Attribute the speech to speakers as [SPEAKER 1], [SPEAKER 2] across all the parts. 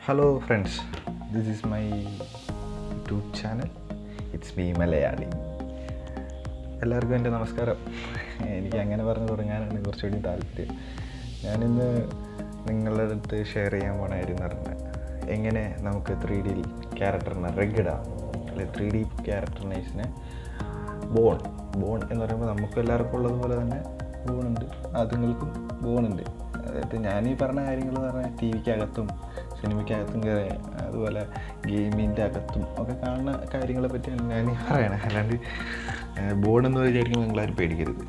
[SPEAKER 1] hello friends this is my YouTube channel it's me Malayali എല്ലാവർക്കും എൻ്റെ നമസ്കാരം എനിക്ക് അങ്ങനെ പറഞ്ഞ് തുടങ്ങാനാണ് കുറച്ചുകൂടി താല്പര്യം ഞാനിന്ന് നിങ്ങളുടെ അടുത്ത് ഷെയർ ചെയ്യാൻ പോണ കാര്യം എന്ന് പറഞ്ഞാൽ എങ്ങനെ നമുക്ക് ത്രീ ഡി ക്യാരക്ടറിനെ റെഗിടാം അല്ലെ ത്രീ ഡി ക്യാരക്ടറിനേഴ്സിനെ ബോൺ ബോൺ എന്ന് പറയുമ്പോൾ നമുക്ക് എല്ലാവർക്കും ഉള്ളതുപോലെ തന്നെ ബോണുണ്ട് അതുങ്ങൾക്കും ബോണുണ്ട് അതായത് ഞാൻ ഈ പറഞ്ഞ കാര്യങ്ങൾ എന്ന് പറഞ്ഞാൽ ടി വിക്കകത്തും സിനിമയ്ക്കകത്തും കയറി അതുപോലെ ഗെയിമിൻ്റെ അകത്തും ഒക്കെ കാണുന്ന കാര്യങ്ങളെ പറ്റിയാണ് ഞാൻ ഈ പറയണത് അല്ലാണ്ട് ബോൺ എന്ന് വിചാരിക്കുമ്പോൾ നിങ്ങളാരും പേടിക്കരുത്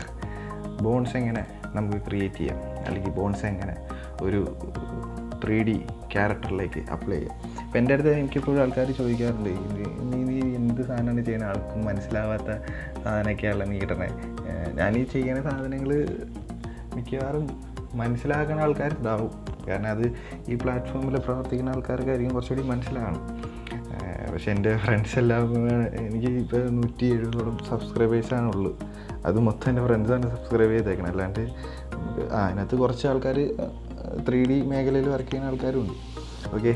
[SPEAKER 1] ബോൺസ് എങ്ങനെ നമുക്ക് ക്രിയേറ്റ് ചെയ്യാം അല്ലെങ്കിൽ ബോൺസ് എങ്ങനെ ഒരു ത്രീ ഡി ക്യാരക്ടറിലേക്ക് അപ്ലൈ ചെയ്യാം ഇപ്പം എൻ്റെ അടുത്ത് എനിക്കിപ്പോഴും ആൾക്കാർ ചോദിക്കാറുണ്ട് ഇത് നീ നീ എന്ത് സാധനമാണ് ചെയ്യുന്നത് ആൾക്കും മനസ്സിലാവാത്ത സാധനമൊക്കെയാണല്ലോ നീ കിട്ടണേ ഞാൻ ഈ ചെയ്യുന്ന സാധനങ്ങൾ മിക്കവാറും മനസ്സിലാക്കുന്ന ആൾക്കാരുണ്ടാവും കാരണം അത് ഈ പ്ലാറ്റ്ഫോമിൽ പ്രവർത്തിക്കുന്ന ആൾക്കാർക്കായിരിക്കും കുറച്ചുകൂടി മനസ്സിലാകണം പക്ഷെ എൻ്റെ ഫ്രണ്ട്സ് എല്ലാം എനിക്ക് ഇപ്പോൾ നൂറ്റി എഴുപതോളം സബ്സ്ക്രൈബേഴ്സാണ് ഉള്ളത് അത് മൊത്തം എൻ്റെ ഫ്രണ്ട്സാണ് സബ്സ്ക്രൈബ് ചെയ്തേക്കണം അല്ലാണ്ട് നമുക്ക് ആ അതിനകത്ത് കുറച്ച് ആൾക്കാർ ത്രീ ഡി മേഖലയിൽ വർക്ക് ചെയ്യുന്ന ആൾക്കാരുണ്ട് ഓക്കെ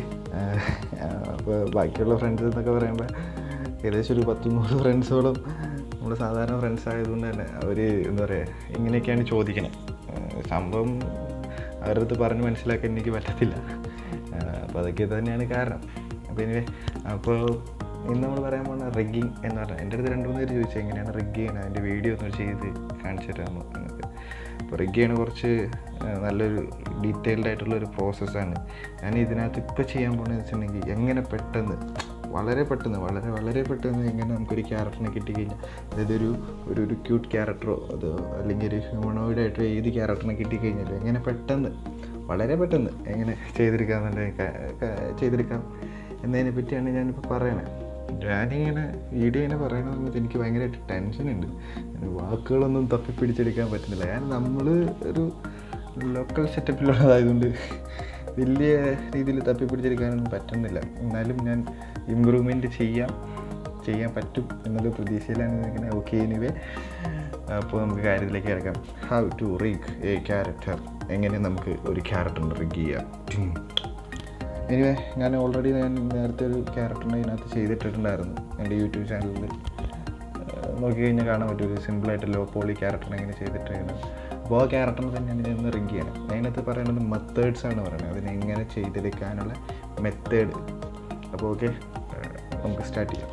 [SPEAKER 1] അപ്പോൾ ബാക്കിയുള്ള ഫ്രണ്ട്സ് എന്നൊക്കെ പറയുമ്പോൾ ഏകദേശം ഒരു പത്ത് നൂറ് ഫ്രണ്ട്സോളം നമ്മൾ സാധാരണ ഫ്രണ്ട്സ് ആയതുകൊണ്ട് തന്നെ അവർ എന്താ പറയുക ഇങ്ങനെയൊക്കെയാണ് ചോദിക്കണത് സംഭവം അവരുടെ അടുത്ത് പറഞ്ഞ് മനസ്സിലാക്കാൻ എനിക്ക് പറ്റത്തില്ല അപ്പോൾ അതൊക്കെ തന്നെയാണ് കാരണം അപ്പോൾ എനിവേ അപ്പോൾ ഇന്ന് നമ്മൾ പറയാൻ പോകുന്ന റിഗ്ഗിങ് എന്ന് പറഞ്ഞാൽ എൻ്റെ അടുത്ത് രണ്ട് മൂന്ന് പേര് ചോദിച്ചു എങ്ങനെയാണ് റിഗ് ചെയ്യണത് അതിൻ്റെ വീഡിയോ ഒന്ന് ചെയ്ത് കാണിച്ചു തരാമോ എന്നൊക്കെ അപ്പോൾ റിഗ് ചെയ്യണ കുറച്ച് നല്ലൊരു ഡീറ്റെയിൽഡ് ആയിട്ടുള്ള ഒരു പ്രോസസ്സാണ് ഞാൻ ഇതിനകത്ത് ഇപ്പോൾ ചെയ്യാൻ പോകുന്നത് വെച്ചിട്ടുണ്ടെങ്കിൽ എങ്ങനെ പെട്ടെന്ന് വളരെ പെട്ടെന്ന് വളരെ വളരെ പെട്ടെന്ന് എങ്ങനെ നമുക്കൊരു ക്യാരക്ടറിനെ കിട്ടിക്കഴിഞ്ഞാൽ അതായത് ഒരു ഒരു ഒരു ക്യൂട്ട് ക്യാരക്ടറോ അതോ അല്ലെങ്കിൽ ഒരു ഹ്യൂമണോയിഡ് ആയിട്ട് ഏത് ക്യാരക്ടറിനെ കിട്ടിക്കഴിഞ്ഞാലും എങ്ങനെ പെട്ടെന്ന് വളരെ പെട്ടെന്ന് എങ്ങനെ ചെയ്തെടുക്കാം ചെയ്തെടുക്കാം എന്നതിനെ പറ്റിയാണ് ഞാനിപ്പോൾ പറയണത് ഞാനിങ്ങനെ വീഡിയോ ഇങ്ങനെ പറയുന്ന സമയത്ത് എനിക്ക് ഭയങ്കരമായിട്ട് ടെൻഷനുണ്ട് വാക്കുകളൊന്നും തപ്പി പിടിച്ചെടുക്കാൻ പറ്റുന്നില്ല കാരണം നമ്മൾ ഒരു ലോക്കൽ സെറ്റപ്പിലുള്ളതായതുകൊണ്ട് വലിയ രീതിയിൽ തപ്പി പിടിച്ചെടുക്കാനൊന്നും പറ്റുന്നില്ല എന്നാലും ഞാൻ ഇമ്പ്രൂവ്മെൻറ്റ് ചെയ്യാം ചെയ്യാൻ പറ്റും എന്നൊരു പ്രതീക്ഷയിലാണ് ഇങ്ങനെ ഓക്കെ എനിവേ അപ്പോൾ നമുക്ക് കാര്യത്തിലേക്ക് കിടക്കാം how to rig a character എങ്ങനെ നമുക്ക് ഒരു ക്യാരക്ടറിന് റിഗ് ചെയ്യാം എനിവേ ഞാൻ ഓൾറെഡി ഞാൻ നേരത്തെ ഒരു ക്യാരക്ടറിനെ ഇതിനകത്ത് ചെയ്തിട്ടിട്ടുണ്ടായിരുന്നു എൻ്റെ യൂട്യൂബ് ചാനലിൽ നോക്കിക്കഴിഞ്ഞാൽ കാണാൻ പറ്റും ഒരു സിമ്പിളായിട്ട് ലോ പോളി ക്യാരക്ടറിനെ എങ്ങനെ ചെയ്തിട്ടാണ് അപ്പോൾ ആ ക്യാരക്ടറിനെ തന്നെയാണ് ഞാൻ ഒന്ന് റിഗ് ചെയ്യണം അതിനകത്ത് പറയുന്നത് മെത്തേഡ്സ് ആണ് പറയുന്നത് അതിനെ എങ്ങനെ ചെയ്തെടുക്കാനുള്ള മെത്തേഡ് അപ്പോൾ ഓക്കെ നമുക്ക് സ്റ്റാർട്ട് ചെയ്യാം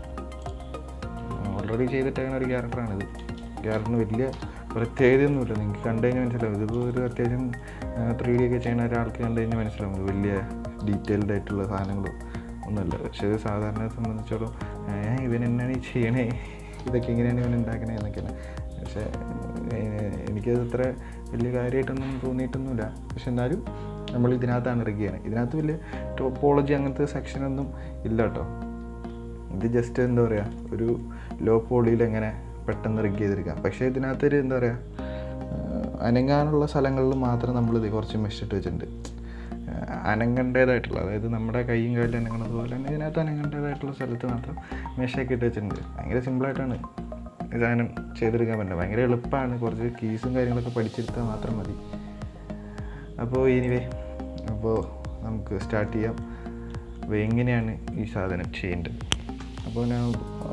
[SPEAKER 1] ഓൾറെഡി ചെയ്തിട്ടേക്കുന്ന ഒരു ക്യാരക്ടറാണിത് ക്യാരക്ടറിന് വലിയ പ്രത്യേകതയൊന്നുമില്ല നിങ്ങൾക്ക് കണ്ടു കഴിഞ്ഞാൽ മനസ്സിലാവും ഇതിപ്പോൾ ഒരു അത്യാവശ്യം ത്രീ ഡി ഒക്കെ ചെയ്യുന്ന ഒരാൾക്ക് കണ്ടു കഴിഞ്ഞാൽ മനസ്സിലാവും ഇത് വലിയ ഡീറ്റെയിൽഡ് ആയിട്ടുള്ള സാധനങ്ങളോ ഒന്നുമില്ല പക്ഷേ സാധാരണ സംബന്ധിച്ചോളം ഇവൻ എന്നാണ് ഈ ചെയ്യണേ ഇതൊക്കെ എങ്ങനെയാണ് ഇവൻ ഉണ്ടാക്കണേ എന്നൊക്കെയാണ് പക്ഷേ എനിക്കത് അത്ര വലിയ കാര്യമായിട്ടൊന്നും തോന്നിയിട്ടൊന്നുമില്ല പക്ഷെ എന്നാലും നമ്മൾ ഇതിനകത്താണ് റിഗ് ചെയ്യണത് ഇതിനകത്ത് വലിയ ടോപ്പോളജി അങ്ങനത്തെ സെക്ഷനൊന്നും ഇല്ല കേട്ടോ ഇത് ജസ്റ്റ് എന്താ പറയുക ഒരു ലോ പോളിയിൽ എങ്ങനെ പെട്ടെന്ന് റിഗ് ചെയ്തെടുക്കാം പക്ഷേ ഇതിനകത്തൊരു എന്താ പറയുക അനങ്ങാനുള്ള സ്ഥലങ്ങളിൽ മാത്രം നമ്മളിത് കുറച്ച് മെഷിട്ട് വെച്ചിട്ടുണ്ട് അനങ്ങേണ്ടതായിട്ടുള്ള അതായത് നമ്മുടെ കൈയും കാലിൽ അനങ്ങണത് പോലെ തന്നെ ഇതിനകത്ത് അനങ്ങേണ്ടതായിട്ടുള്ള സ്ഥലത്ത് മാത്രം മെഷൊക്കെ ഇട്ട് വെച്ചിട്ടുണ്ട് ഭയങ്കര സിമ്പിളായിട്ടാണ് സാധനം ചെയ്തെടുക്കാൻ പറ്റുന്നത് ഭയങ്കര എളുപ്പമാണ് കുറച്ച് കീസും കാര്യങ്ങളൊക്കെ പഠിച്ചെടുത്താൽ മാത്രം മതി അപ്പോൾ എനിവേ അപ്പോൾ നമുക്ക് സ്റ്റാർട്ട് ചെയ്യാം അപ്പോൾ എങ്ങനെയാണ് ഈ സാധനം ചെയ്യേണ്ടത് അപ്പോൾ ഞാൻ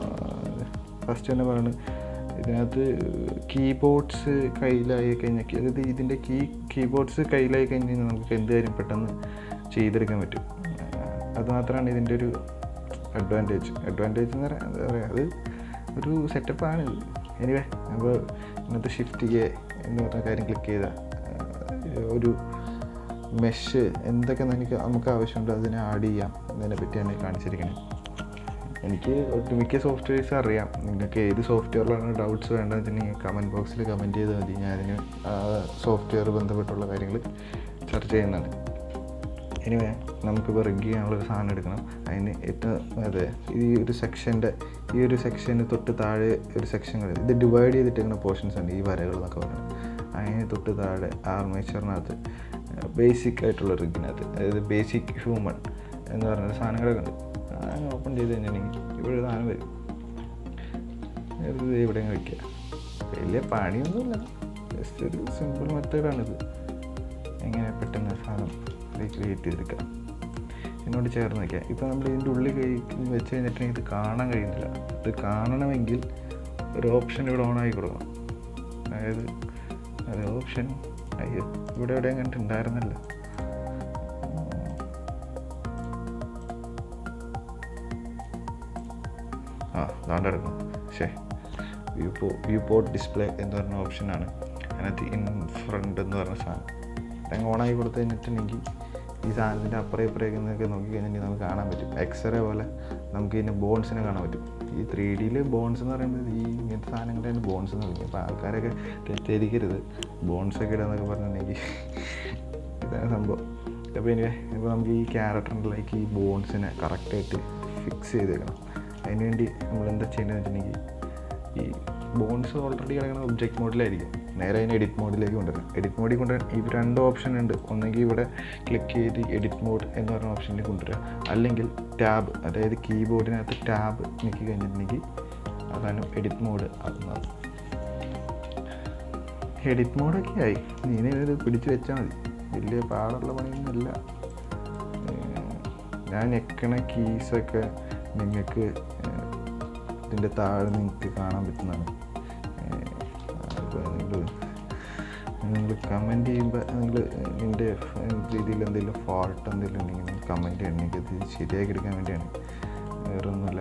[SPEAKER 1] ഫസ്റ്റ് തന്നെ പറയുന്നത് ഇതിനകത്ത് കീബോർഡ്സ് കയ്യിലായി കഴിഞ്ഞാൽ അതായത് ഇതിൻ്റെ കീ കീബോർഡ്സ് കയ്യിലായി കഴിഞ്ഞാൽ നമുക്ക് എന്ത് കാര്യം പെട്ടെന്ന് ചെയ്തെടുക്കാൻ പറ്റും അതുമാത്രമാണ് ഇതിൻ്റെ ഒരു അഡ്വാൻറ്റേജ് അഡ്വാൻറ്റേജ് എന്ന് പറയാൻ എന്താ പറയുക അത് ഒരു സെറ്റപ്പാണ് ഇത് എനിവേ അപ്പോൾ ഇന്നത്തെ ഷിഫ്റ്റ് ചെയ്യേ എന്ന് പറഞ്ഞ കാര്യം ക്ലിക്ക് ചെയ്താൽ ഒരു മെഷ് എന്തൊക്കെ നമുക്ക് നമുക്ക് ആവശ്യമുണ്ടോ അതിനെ ആഡ് ചെയ്യാം എന്നതിനെ പറ്റിയാണ് കാണിച്ചിരിക്കുന്നത് എനിക്ക് ഒട്ടുമിക്ക സോഫ്റ്റ്വെയർസ് അറിയാം നിങ്ങൾക്ക് ഏത് സോഫ്റ്റ്വെയറിലാണ് ഡൗട്ട്സ് വേണ്ടതെന്ന് വെച്ചിട്ടുണ്ടെങ്കിൽ കമൻറ്റ് ബോക്സിൽ കമൻറ്റ് ചെയ്താൽ മതി ഞാൻ അതിന് ആ സോഫ്റ്റ്വെയർ ബന്ധപ്പെട്ടുള്ള കാര്യങ്ങൾ ചർച്ച ചെയ്യുന്നതാണ് എനിവേ നമുക്കിപ്പോൾ റിഗ് ചെയ്യാനുള്ളൊരു സാധനം എടുക്കണം അതിന് ഏറ്റവും അതെ ഈ ഒരു സെക്ഷൻ്റെ ഈ ഒരു സെക്ഷന് തൊട്ട് താഴെ ഒരു സെക്ഷൻ ഇത് ഡിവൈഡ് ചെയ്തിട്ടിരിക്കുന്ന പോർഷൻസ് ഉണ്ട് ഈ വരകൾ എന്നൊക്കെ പറയുന്നത് അതിന് തൊട്ട് താഴെ ആർമേച്ചറിനകത്ത് ബേസിക് ആയിട്ടുള്ള റിഗിനകത്ത് അതായത് ബേസിക് ഹ്യൂമൺ എന്ന് പറഞ്ഞ സാധനങ്ങളൊക്കെ ഉണ്ട് അങ്ങനെ ഓപ്പൺ ചെയ്ത് കഴിഞ്ഞിട്ടുണ്ടെങ്കിൽ ഇവിടെ ഒരു സാധനം വരും ഇത് ഇവിടെ വയ്ക്കുക വലിയ പണിയൊന്നുമില്ല ജസ്റ്റ് ഒരു സിമ്പിൾ മെത്തേഡാണിത് എങ്ങനെ പെട്ടെന്ന് സാധനം ക്രിയേറ്റ് ചെയ്തെടുക്കാം ഇതിനോട് ചേർന്ന് വയ്ക്കുക ഇപ്പോൾ നമ്മൾ ഇതിൻ്റെ ഉള്ളിൽ കൈ വെച്ച് കഴിഞ്ഞിട്ടുണ്ടെങ്കിൽ ഇത് കാണാൻ കഴിയുന്നില്ല ഇത് കാണണമെങ്കിൽ ഒരു ഓപ്ഷൻ ഇവിടെ ഓൺ ആക്കി കൊടുക്കണം അതായത് അത് ഓപ്ഷൻ അയ്യോ ഇവിടെ എവിടെയും കണ്ടിട്ടുണ്ടായിരുന്നല്ലോ ആ അതാണ്ട് എടുക്കും ശേ വ്യൂ പോ വ്യൂ പോർട്ട് ഡിസ്പ്ലേ എന്ന് പറഞ്ഞ ഓപ്ഷനാണ് അതിനകത്ത് ഇൻ ഫ്രണ്ട് എന്ന് പറഞ്ഞ സാധനം അതങ്ങ് ഓണാക്കി കൊടുത്തു കഴിഞ്ഞിട്ടുണ്ടെങ്കിൽ ഈ സാധനത്തിൻ്റെ അപ്പുറം ഇപ്പുറമൊക്കെ നോക്കി കഴിഞ്ഞിട്ടുണ്ടെങ്കിൽ നമുക്ക് കാണാൻ പറ്റും എക്സ്റേ പോലെ നമുക്ക് ഇതിൻ്റെ ബോൺസിനെ കാണാൻ പറ്റും ഈ ത്രീ ഡിയിൽ ബോൺസ് എന്ന് പറയുമ്പോൾ ഈ ഇങ്ങനത്തെ സാധനങ്ങളാണ് ബോൺസ് എന്ന് വിളിക്കും അപ്പോൾ ആൾക്കാരൊക്കെ തെറ്റിദ്ധരിക്കരുത് ബോൺസൊക്കെ ഇടാന്നൊക്കെ പറഞ്ഞിട്ടുണ്ടെങ്കിൽ ഇതാണ് സംഭവം അപ്പോൾ ഇനി ഇപ്പോൾ നമുക്ക് ഈ ക്യാരക്ടറിലേക്ക് ഈ ബോൺസിനെ കറക്റ്റായിട്ട് ഫിക്സ് ചെയ്തേക്കണം അതിനുവേണ്ടി നമ്മൾ എന്താ ചെയ്യേണ്ടതെന്ന് വെച്ചിട്ടുണ്ടെങ്കിൽ ഈ ബോൺസ് ഓൾറെഡി കിടക്കുന്ന ഒബ്ജക്റ്റ് മോഡിലായിരിക്കും നേരെ അതിനെ എഡിറ്റ് മോഡിലേക്ക് കൊണ്ടുവരണം എഡിറ്റ് മോഡിൽ കൊണ്ടുവരാൻ ഈ രണ്ട് ഓപ്ഷൻ ഉണ്ട് ഒന്നെങ്കിൽ ഇവിടെ ക്ലിക്ക് ചെയ്ത് എഡിറ്റ് മോഡ് എന്ന് പറഞ്ഞ ഓപ്ഷനിൽ കൊണ്ടുവരിക അല്ലെങ്കിൽ ടാബ് അതായത് കീബോർഡിനകത്ത് ടാബ് ഞെക്കി കഴിഞ്ഞിട്ടുണ്ടെങ്കിൽ അതാണ് എഡിറ്റ് മോഡ് അതാണ് എഡിറ്റ് മോഡൊക്കെ ആയി നീനെ ഇത് പിടിച്ച് വെച്ചാൽ മതി വലിയ പാടുള്ള പണിയൊന്നുമില്ല ഏർ ഞാൻ ഞെക്കണ കീസൊക്കെ നിങ്ങൾക്ക് ഏർ ഇതിൻ്റെ താഴെ നിങ്ങൾക്ക് കാണാൻ പറ്റുന്നതാണ് അപ്പോൾ നിങ്ങൾ നിങ്ങൾ കമൻറ്റ് ചെയ്യുമ്പോൾ നിങ്ങൾ നിൻ്റെ രീതിയിൽ എന്തെങ്കിലും ഫോൾട്ട് എന്തെങ്കിലും ഉണ്ടെങ്കിൽ നിങ്ങൾ കമൻറ്റ് ചെയ്യണം എനിക്കത് ശരിയാക്കി എടുക്കാൻ വേണ്ടിയാണ് വേറൊന്നുമില്ല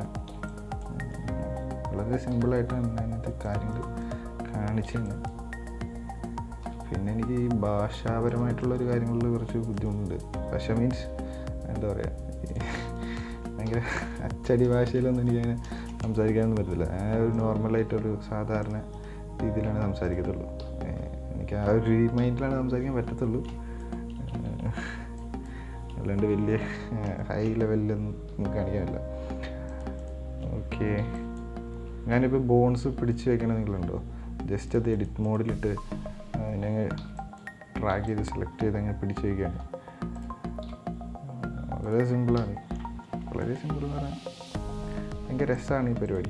[SPEAKER 1] വളരെ സിമ്പിളായിട്ടാണ് ഞാനിത് കാര്യങ്ങൾ കാണിച്ചത് പിന്നെ എനിക്ക് ഈ ഭാഷാപരമായിട്ടുള്ള ഒരു കാര്യങ്ങളിൽ കുറച്ച് ബുദ്ധിമുട്ടുണ്ട് ഭാഷ മീൻസ് എന്താ പറയുക ഭയങ്കര അച്ചടി ഭാഷയിലൊന്നും എനിക്കങ്ങനെ സംസാരിക്കാനൊന്നും പറ്റില്ല ഞാൻ ഒരു നോർമലായിട്ടൊരു സാധാരണ രീതിയിലാണ് സംസാരിക്കത്തുള്ളൂ ഏഹ് എനിക്ക് ആ ഒരു മൈൻഡിലാണ് സംസാരിക്കാൻ പറ്റത്തുള്ളൂ ഏഹ് അല്ലാണ്ട് വലിയ ഹൈ ലെവലിലൊന്നും നമുക്ക് കാണിക്കാനില്ല ഓക്കെ ഞാനിപ്പോൾ ബോൺസ് പിടിച്ച് വെക്കണ നിങ്ങളുണ്ടോ ജസ്റ്റ് അത് എഡിറ്റ് മോഡിലിട്ട് അതിനെ ട്രാക്ക് ചെയ്ത് സെലക്ട് ചെയ്ത് അങ്ങനെ പിടിച്ച് വയ്ക്കുകയാണ് വളരെ സിമ്പിളാണ് വളരെ സിമ്പിൾ എന്ന് പറയാൻ ഭയങ്കര രസമാണ് ഈ പരിപാടി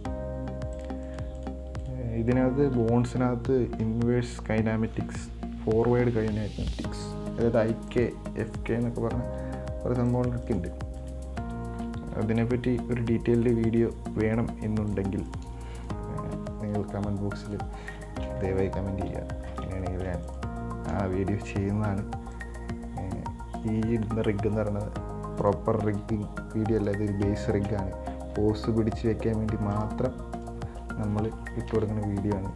[SPEAKER 1] ഏഹ് ഇതിനകത്ത് ബോൺസിനകത്ത് ഇൻവേഴ്സ് കൈനാമെറ്റിക്സ് ഫോർവേഡ് കൈനാമെറ്റിക്സ് അതായത് ഐ കെ എഫ് കെ എന്നൊക്കെ പറഞ്ഞ കുറേ സംഭവങ്ങളൊക്കെ ഉണ്ട് അതിനെപ്പറ്റി ഒരു ഡീറ്റെയിൽഡ് വീഡിയോ വേണം എന്നുണ്ടെങ്കിൽ ഏഹ് നിങ്ങൾ കമൻറ്റ് ബോക്സിൽ ദയവായി കമൻറ്റ് ചെയ്യുക അങ്ങനെയാണെങ്കിൽ ഞാൻ ആ വീഡിയോ ചെയ്യുന്നതാണ് ഏഹ് ഈ ഇടുന്ന റിഗ് എന്ന് പറയുന്നത് പ്രോപ്പർ റിഗിങ് വീഡിയോ അല്ല ഇതൊരു ബേസ് റിഗാണ് പോസ് പിടിച്ച് വെക്കാൻ വേണ്ടി മാത്രം നമ്മൾ ഇട്ട് കൊടുക്കുന്ന വീഡിയോ ആണ്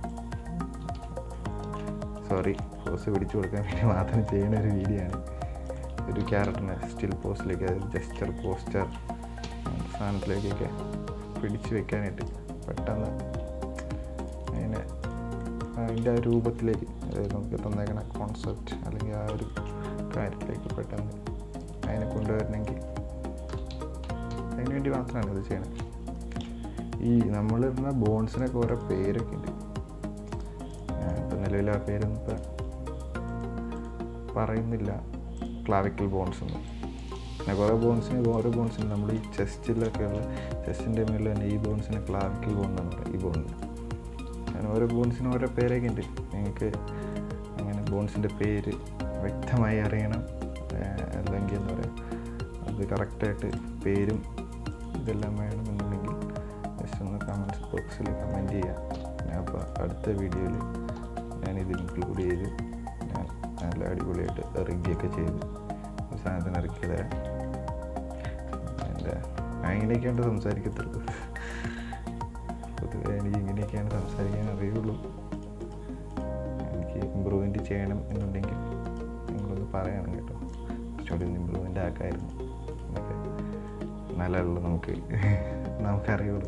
[SPEAKER 1] സോറി പോസ് പിടിച്ച് കൊടുക്കാൻ വേണ്ടി മാത്രം ചെയ്യുന്ന ഒരു വീഡിയോ ആണ് ഒരു ക്യാരക്ടറിനെ സ്റ്റിൽ പോസ്റ്റിലേക്ക് അതായത് ജസ്റ്റർ പോസ്റ്റർ സാധനത്തിലേക്കൊക്കെ പിടിച്ച് വെക്കാനായിട്ട് പെട്ടെന്ന് അതിനെ അതിൻ്റെ ആ രൂപത്തിലേക്ക് അതായത് നമുക്ക് തന്നേക്കണ കോൺസെപ്റ്റ് അല്ലെങ്കിൽ ആ ഒരു കാര്യത്തിലേക്ക് പെട്ടെന്ന് അതിനെ കൊണ്ടുവരണമെങ്കിൽ അതിന് വേണ്ടി മാത്രമാണ് ഇത് ചെയ്യണത് ഈ നമ്മളിടുന്ന ബോൺസിനൊക്കെ ഓരോ പേരൊക്കെ ഉണ്ട് ഇപ്പം നിലവിൽ ആ പേരൊന്നും ഇപ്പം പറയുന്നില്ല ക്ലാവിക്കൽ ബോൺസ് ഒന്നും പിന്നെ കുറേ ബോൺസിന് ഓരോ ബോൺസിന് നമ്മൾ ഈ ചെസ്റ്റിലൊക്കെ ഉള്ള ചെസ്റ്റിൻ്റെ മേളിൽ തന്നെ ഈ ബോൺസിന് ക്ലാവിക്കൽ ബോൺ എന്നാണ് പറയുക ഈ ബോണിന് അങ്ങനെ ഓരോ ബോൺസിനും ഓരോ പേരൊക്കെ ഉണ്ട് നിങ്ങൾക്ക് അങ്ങനെ ബോൺസിൻ്റെ പേര് വ്യക്തമായി അറിയണം ഏഹ് അല്ലെങ്കിൽ എന്താ പറയുക അത് കറക്റ്റായിട്ട് പേരും ഇതെല്ലാം വേണമെന്നുണ്ടെങ്കിൽ ജസ്റ്റ് ഒന്ന് കമൻറ്റ് ബോക്സിൽ കമൻറ്റ് ചെയ്യാം ഞാൻ അപ്പോൾ അടുത്ത വീഡിയോയിൽ ഞാനിത് ഇൻക്ലൂഡ് ചെയ്ത് ഞാൻ നല്ല അടിപൊളിയായിട്ട് റിഗിയൊക്കെ ചെയ്ത് ഈ സാധനത്തിന് ഇറക്കി തരാം എൻ്റെ അങ്ങനെയൊക്കെയാണ് സംസാരിക്കത്തുള്ളൂ പൊതുവെ എനിക്ക് ഇങ്ങനെയൊക്കെയാണ് സംസാരിക്കാൻ അറിയുള്ളൂ എനിക്ക് ഇമ്പ്രൂവ്മെൻറ്റ് ചെയ്യണം എന്നുണ്ടെങ്കിൽ നിങ്ങളൊന്ന് പറയണം കേട്ടോ കുറച്ചുകൂടി ഒന്ന് ഇമ്പ്രൂവ്മെൻ്റ് ആക്കായിരുന്നു എന്നൊക്കെ നല്ലതുള്ളൂ നമുക്ക് നമുക്കറിയുള്ളൂ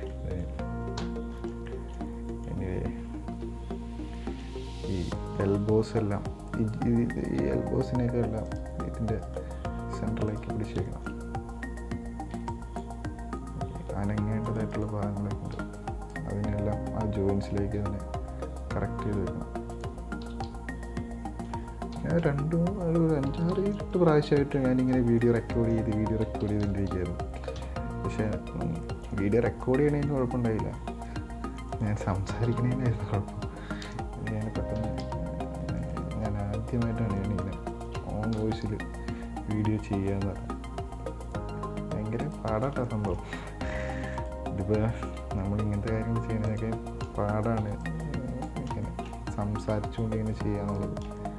[SPEAKER 1] എനിവേ ഈ എൽബോസ് എല്ലാം ഈ ഈ- ഈ എൽബോസിനെയൊക്കെ എല്ലാം ഇതിൻ്റെ സെൻട്രലേക്ക് പിടിച്ച് വെക്കണം അനങ്ങേണ്ടതായിട്ടുള്ള ഭാഗങ്ങളൊക്കെ ഉണ്ട് അതിനെല്ലാം ആ ജോയിൻസിലേക്ക് തന്നെ കറക്റ്റ് ചെയ്ത് വെക്കണം ഞാൻ രണ്ട് മൂന്ന് ഒരു അഞ്ചാറ് എട്ട് പ്രാവശ്യമായിട്ട് ഞാനിങ്ങനെ വീഡിയോ റെക്കോർഡ് ചെയ്ത് വീഡിയോ റെക്കോർഡ് ചെയ്തുകൊണ്ടിരിക്കുകയായിരുന്നു പക്ഷേ വീഡിയോ റെക്കോർഡ് ചെയ്യണതിന് കുഴപ്പമുണ്ടായില്ല ഞാൻ സംസാരിക്കണതിനായിരുന്നു കുഴപ്പം ഞാൻ പെട്ടെന്ന് ഞാൻ ആദ്യമായിട്ടാണ് ഞാനിങ്ങനെ ഓൺ വോയിസിൽ വീഡിയോ ചെയ്യാന്ന് പറഞ്ഞത് പാടാട്ടോ സംഭവം ഇതിപ്പോൾ നമ്മൾ ഇങ്ങനത്തെ കാര്യങ്ങൾ ചെയ്യുന്നതൊക്കെ പാടാണ് ഇങ്ങനെ സംസാരിച്ചുകൊണ്ട് ഇങ്ങനെ ചെയ്യാന്നുള്ളത്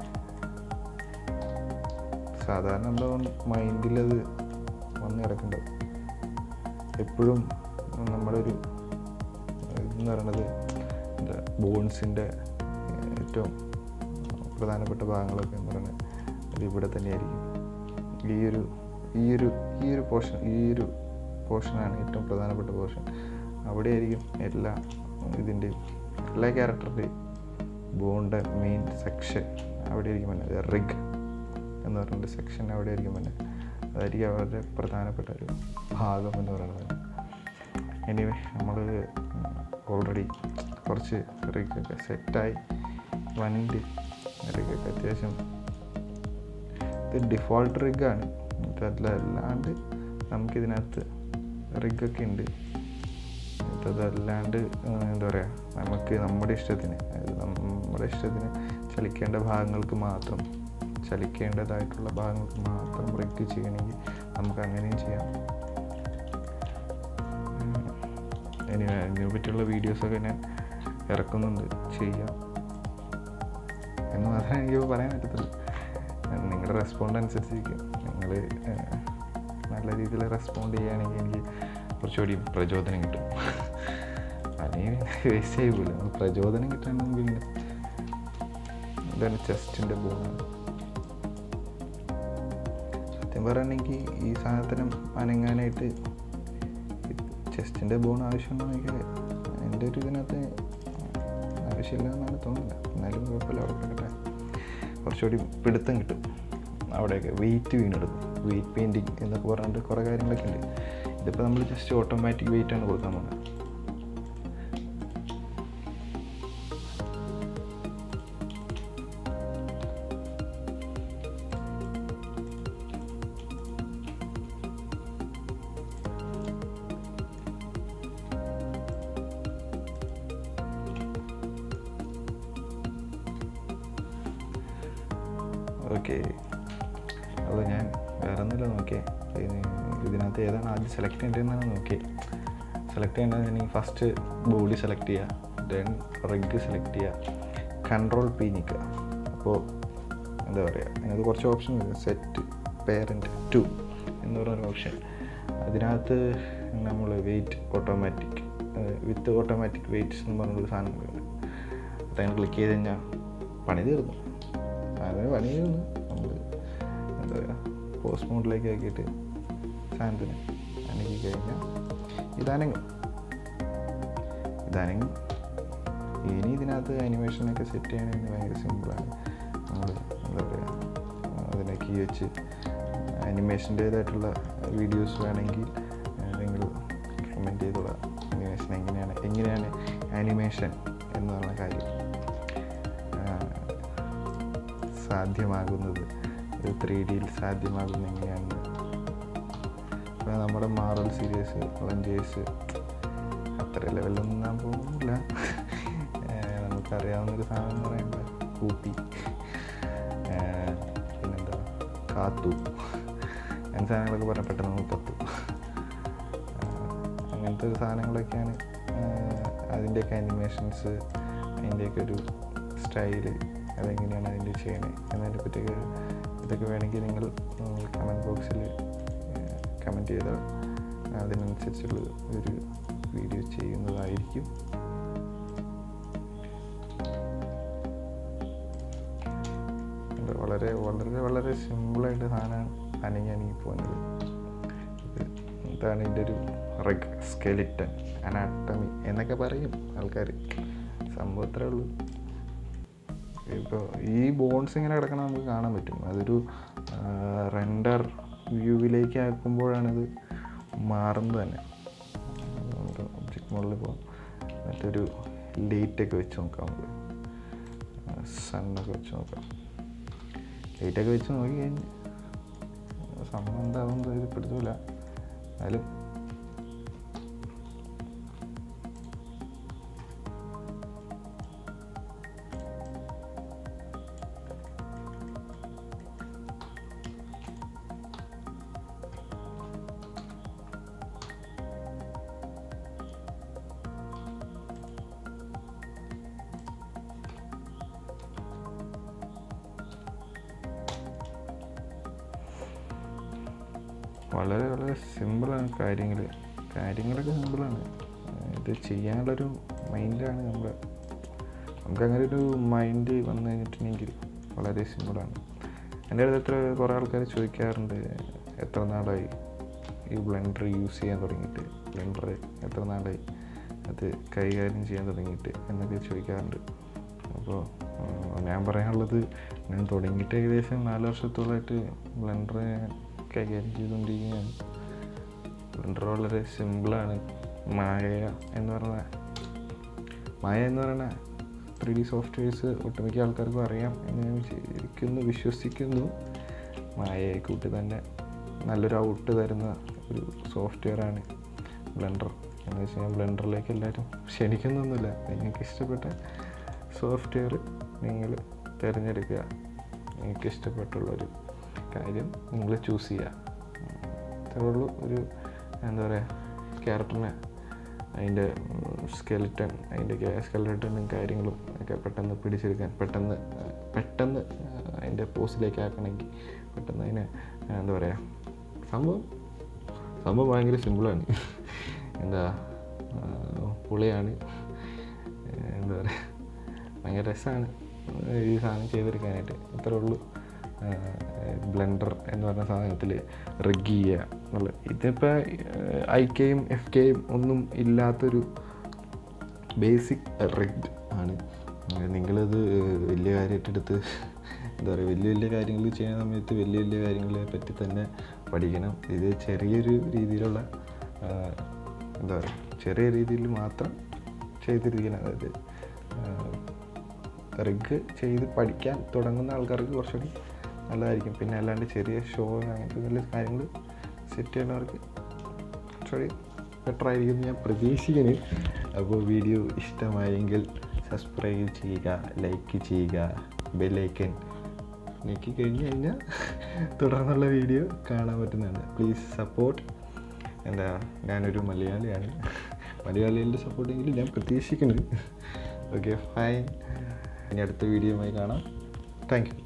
[SPEAKER 1] സാധാരണ നമ്മുടെ മൈൻഡിലത് വന്ന് കിടക്കേണ്ടത് എപ്പോഴും നമ്മുടെ ഒരു ഇതെന്ന് പറയണത് എന്താ ബോൺസിൻ്റെ ഏറ്റവും പ്രധാനപ്പെട്ട ഭാഗങ്ങളൊക്കെ എന്ന് പറയുന്നത് അത് ഇവിടെ തന്നെയായിരിക്കും ഈ ഒരു ഈ ഒരു ഈ ഒരു പോർഷൻ ഈ ഒരു പോർഷനാണ് ഏറ്റവും പ്രധാനപ്പെട്ട പോർഷൻ അവിടെയായിരിക്കും എല്ലാ ഇതിൻ്റെയും എല്ലാ ക്യാരക്ടറിൻ്റെയും ബോണിൻ്റെ മെയിൻ സെക്ഷൻ അവിടെ ആയിരിക്കും തന്നെ റിഗ് എന്ന് പറഞ്ഞിട്ട് സെക്ഷൻ അവിടെ ആയിരിക്കും തന്നെ അതായിരിക്കും അവരുടെ പ്രധാനപ്പെട്ട ഒരു ഭാഗം എന്ന് പറയുന്നത് എനിവേ നമ്മൾ ഓൾറെഡി കുറച്ച് റിഗൊക്കെ സെറ്റായി വണ്ടി റിഗൊക്കെ അത്യാവശ്യം ഇത് ഡിഫോൾട്ട് റിഗാണ് അതല്ലാണ്ട് നമുക്കിതിനകത്ത് റിഗൊക്കെ ഉണ്ട് അതല്ലാണ്ട് എന്താ പറയുക നമുക്ക് നമ്മുടെ ഇഷ്ടത്തിന് അതായത് നമ്മുടെ ഇഷ്ടത്തിന് ചലിക്കേണ്ട ഭാഗങ്ങൾക്ക് മാത്രം ചലിക്കേണ്ടതായിട്ടുള്ള ഭാഗങ്ങൾക്ക് മാത്രം റിഗ് ചെയ്യണമെങ്കിൽ നമുക്ക് അങ്ങനെയും ചെയ്യാം ഇനി അതിനെ പറ്റിയുള്ള വീഡിയോസൊക്കെ ഞാൻ ഇറക്കുന്നുണ്ട് ചെയ്യാം എന്ന് മാത്രമേ എനിക്ക് പറയാൻ പറ്റത്തുള്ളൂ നിങ്ങളുടെ റെസ്പോണ്ട് അനുസരിച്ചിരിക്കും നിങ്ങൾ നല്ല രീതിയിൽ റെസ്പോണ്ട് ചെയ്യുകയാണെങ്കിൽ എനിക്ക് കുറച്ചുകൂടി പ്രചോദനം കിട്ടും അല്ലെങ്കിൽ വേസ്റ്റ് ആയി പോലും പ്രചോദനം കിട്ടണമെങ്കിൽ പിന്നെ ഇതാണ് ചെസ്റ്റിൻ്റെ ബോണാണ് സത്യം പറയുകയാണെങ്കിൽ ഈ സാധനത്തിനും അനങ്ങാനായിട്ട് ചെസ്റ്റിൻ്റെ ബോൺ ആവശ്യമുണ്ടോ എനിക്ക് എൻ്റെ ഒരു ഇതിനകത്ത് ആവശ്യമില്ല എന്നാണ് തോന്നുന്നത് എന്നാലും കുഴപ്പമില്ല അവിടെ കിടക്കട്ടെ കുറച്ചുകൂടി പിടുത്തം കിട്ടും അവിടെയൊക്കെ വെയിറ്റ് വീണെടുക്കും വെയിറ്റ് പെയിൻറ്റിങ് എന്നൊക്കെ പറഞ്ഞിട്ട് കുറേ കാര്യങ്ങളൊക്കെ ഉണ്ട് ഇതിപ്പോൾ നമ്മൾ ജസ്റ്റ് ഓട്ടോമാറ്റിക് വെയിറ്റ് ആണ് കൊടുക്കാൻ പോകുന്നത് ഓക്കെ അപ്പോൾ ഞാൻ വേറെ ഒന്നുമില്ല നോക്കിയേ ഇതിനകത്ത് ഏതാണ് ആദ്യം സെലക്ട് ചെയ്യേണ്ടതെന്നാണ് നോക്കിയേ സെലക്ട് ചെയ്യേണ്ടത് ഫസ്റ്റ് ബോഡി സെലക്ട് ചെയ്യുക ദെൻ റിഗ് സെലക്ട് ചെയ്യുക കൺട്രോൾ പി നിൽക്കുക അപ്പോൾ എന്താ പറയുക അതിനകത്ത് കുറച്ച് ഓപ്ഷൻ ഉണ്ട് സെറ്റ് പേരൻറ്റ് ടു എന്ന് പറയുന്ന ഓപ്ഷൻ അതിനകത്ത് നമ്മൾ weight automatic with automatic weights എന്ന് പറഞ്ഞൊരു സാധനങ്ങളുണ്ട് അതങ്ങനെ ക്ലിക്ക് ചെയ്ത് കഴിഞ്ഞാൽ പണി തീർന്നു അതിന് പണി തീർന്നു നമ്മൾ എന്താ പറയുക പോസ്റ്റ് മോഡിലേക്ക് ആക്കിയിട്ട് സാധനത്തിന് അനക്കി കഴിഞ്ഞാൽ ഇതനങ്ങും ഇതനങ്ങും ഇനി ഇതിനകത്ത് അനിമേഷനൊക്കെ സെറ്റ് ചെയ്യണമെങ്കിൽ ഭയങ്കര സിമ്പിളാണ് നമ്മൾ എന്താ പറയുക അതിനെ കീ വെച്ച് അനിമേഷൻ്റേതായിട്ടുള്ള വീഡിയോസ് വേണമെങ്കിൽ നിങ്ങൾ കമൻറ്റ് ചെയ്തോളാം അനിമേഷൻ എങ്ങനെയാണ് എങ്ങനെയാണ് ആനിമേഷൻ എന്ന് പറഞ്ഞ കാര്യം സാധ്യമാകുന്നത് ഒരു ത്രീ ഡിയിൽ സാധ്യമാകുന്നത് എങ്ങനെയാണെന്ന് ഇപ്പോൾ നമ്മുടെ മാറൽ സീരീസ് വളഞ്ചേഴ്സ് അത്ര ലെവലൊന്നും ഞാൻ പോകുന്നില്ല നമുക്കറിയാവുന്നൊരു സാധനം എന്ന് പറയുമ്പോൾ കൂപ്പി പിന്നെന്താ കാത്തു അങ്ങനെ സാധനങ്ങളൊക്കെ പറഞ്ഞാൽ പെട്ടെന്ന് നമുക്ക് കത്തു അങ്ങനത്തെ സാധനങ്ങളൊക്കെയാണ് അതിൻ്റെയൊക്കെ അനിമേഷൻസ് അതിൻ്റെയൊക്കെ ഒരു സ്റ്റൈല് അതെങ്ങനെയാണ് അതിൻ്റെ ചെയ്യണേ എന്നതിനെ പറ്റിയൊക്കെ ഇതൊക്കെ വേണമെങ്കിൽ നിങ്ങൾ കമൻറ്റ് ബോക്സിൽ കമൻറ്റ് ചെയ്താൽ അതിനനുസരിച്ചുള്ള ഒരു വീഡിയോ ചെയ്യുന്നതായിരിക്കും വളരെ വളരെ വളരെ സിമ്പിളായിട്ട് സാധനം അനങ്ങി അനങ്ങി പോകുന്നത് ഇതാണ് ഇതിൻ്റെ ഒരു റെഗ് സ്കെലിറ്റൻ അനാട്ടമി എന്നൊക്കെ പറയും ആൾക്കാർ സംഭവം അത്രേ ഉള്ളൂ ഇപ്പോൾ ഈ ബോൺസ് ഇങ്ങനെ കിടക്കണം നമുക്ക് കാണാൻ പറ്റും അതൊരു റെൻഡർ വ്യൂവിലേക്ക് ആക്കുമ്പോഴാണിത് മാറുന്നത് തന്നെ ഒബ്ജക്റ്റ് മോഡലിൽ പോകാം മറ്റൊരു ലൈറ്റൊക്കെ വെച്ച് നോക്കാം നമുക്ക് സണ്ണൊക്കെ വെച്ച് നോക്കാം ലൈറ്റൊക്കെ വെച്ച് നോക്കി കഴിഞ്ഞ് സംഭവം എന്താവും ഇത് പിടിച്ചില്ല എന്നാലും വളരെ വളരെ സിമ്പിളാണ് കാര്യങ്ങൾ കാര്യങ്ങളൊക്കെ സിമ്പിളാണ് ഇത് ചെയ്യാനുള്ളൊരു മൈൻഡാണ് നമ്മുടെ നമുക്കങ്ങനെ ഒരു മൈൻഡ് വന്നു കഴിഞ്ഞിട്ടുണ്ടെങ്കിൽ വളരെ സിമ്പിളാണ് എൻ്റെ അടുത്ത് എത്ര കുറേ ആൾക്കാർ ചോദിക്കാറുണ്ട് എത്ര നാളായി ഈ ബ്ലെൻഡർ യൂസ് ചെയ്യാൻ തുടങ്ങിയിട്ട് ബ്ലെൻഡർ എത്ര നാളായി അത് കൈകാര്യം ചെയ്യാൻ തുടങ്ങിയിട്ട് എന്നൊക്കെ ചോദിക്കാറുണ്ട് അപ്പോൾ ഞാൻ പറയാനുള്ളത് ഞാൻ തുടങ്ങിയിട്ട് ഏകദേശം നാല് വർഷത്തോളമായിട്ട് ബ്ലെൻഡർ കൈകാര്യം ചെയ്തുകൊണ്ടിരിക്കുകയാണ് ബ്ലെൻഡർ വളരെ സിമ്പിളാണ് മായ എന്ന് പറഞ്ഞ മായ എന്ന് പറയുന്ന ത്രീ ഡി സോഫ്റ്റ്വെയർസ് ഒട്ടുമിക്ക ആൾക്കാർക്കും അറിയാം എന്ന് ഞാൻ വിചാരിക്കുന്നു വിശ്വസിക്കുന്നു മായയെ കൂട്ടി തന്നെ നല്ലൊരു ഔട്ട് തരുന്ന ഒരു സോഫ്റ്റ്വെയറാണ് ബ്ലെൻഡർ എന്ന് വെച്ച് കഴിഞ്ഞാൽ ബ്ലെൻഡറിലേക്ക് എല്ലാവരും ക്ഷണിക്കുന്നൊന്നുമില്ല നിങ്ങൾക്ക് ഇഷ്ടപ്പെട്ട സോഫ്റ്റ്വെയർ നിങ്ങൾ തിരഞ്ഞെടുക്കുക നിങ്ങൾക്ക് ഇഷ്ടപ്പെട്ടുള്ളൊരു കാര്യം നിങ്ങൾ ചൂസ് ചെയ്യുക അത്രേ ഉള്ളൂ ഒരു എന്താ പറയുക ക്യാരക്ടറിനെ അതിൻ്റെ സ്കെലിറ്റൺ അതിൻ്റെ സ്കെലിറ്റനും കാര്യങ്ങളും ഒക്കെ പെട്ടെന്ന് പിടിച്ചെടുക്കാൻ പെട്ടെന്ന് പെട്ടെന്ന് അതിൻ്റെ പോസ്റ്റിലേക്ക് ആക്കണമെങ്കിൽ പെട്ടെന്ന് അതിനെ എന്താ പറയുക സംഭവം സംഭവം ഭയങ്കര സിമ്പിളാണ് എന്താ പുളിയാണ് എന്താ പറയുക ഭയങ്കര രസമാണ് ഈ സാധനം ചെയ്തെടുക്കാനായിട്ട് ഇത്രേ ഉള്ളൂ ബ്ലെൻഡർ എന്ന് പറഞ്ഞ സാധനത്തിൽ റിഗ് ചെയ്യുക എന്നുള്ള ഇതിപ്പോൾ ഐ കെയും എഫ് കെയും ഒന്നും ഇല്ലാത്തൊരു ബേസിക് റിഗ് ആണ് നിങ്ങളത് വലിയ കാര്യമായിട്ട് എടുത്ത് എന്താ പറയുക വലിയ വലിയ കാര്യങ്ങൾ ചെയ്യുന്ന സമയത്ത് വലിയ വലിയ കാര്യങ്ങളെ പറ്റി തന്നെ പഠിക്കണം ഇത് ചെറിയൊരു രീതിയിലുള്ള എന്താ പറയുക ചെറിയ രീതിയിൽ മാത്രം ചെയ്തിരിക്കണം അതായത് റിഗ് ചെയ്ത് പഠിക്കാൻ തുടങ്ങുന്ന ആൾക്കാർക്ക് കുറച്ചുകൂടി നല്ലതായിരിക്കും പിന്നെ അല്ലാണ്ട് ചെറിയ ഷോ അങ്ങനത്തെ നല്ല കാര്യങ്ങൾ സെറ്റ് ചെയ്യുന്നവർക്ക് കുറച്ചുകൂടി ബെറ്റർ ആയിരിക്കും ഞാൻ പ്രതീക്ഷിക്കുന്നു അപ്പോൾ വീഡിയോ ഇഷ്ടമായെങ്കിൽ സബ്സ്ക്രൈബ് ചെയ്യുക ലൈക്ക് ചെയ്യുക ബെല്ലൈക്കൻ ഞെക്കി കഴിഞ്ഞ് കഴിഞ്ഞാൽ തുടർന്നുള്ള വീഡിയോ കാണാൻ പറ്റുന്നതാണ് പ്ലീസ് സപ്പോർട്ട് എന്താ ഞാനൊരു മലയാളിയാണ് മലയാളികളുടെ സപ്പോർട്ടെങ്കിലും ഞാൻ പ്രതീക്ഷിക്കുന്നു ഓക്കെ ഫൈൻ ഇനി അടുത്ത വീഡിയോയുമായി കാണാം താങ്ക് യു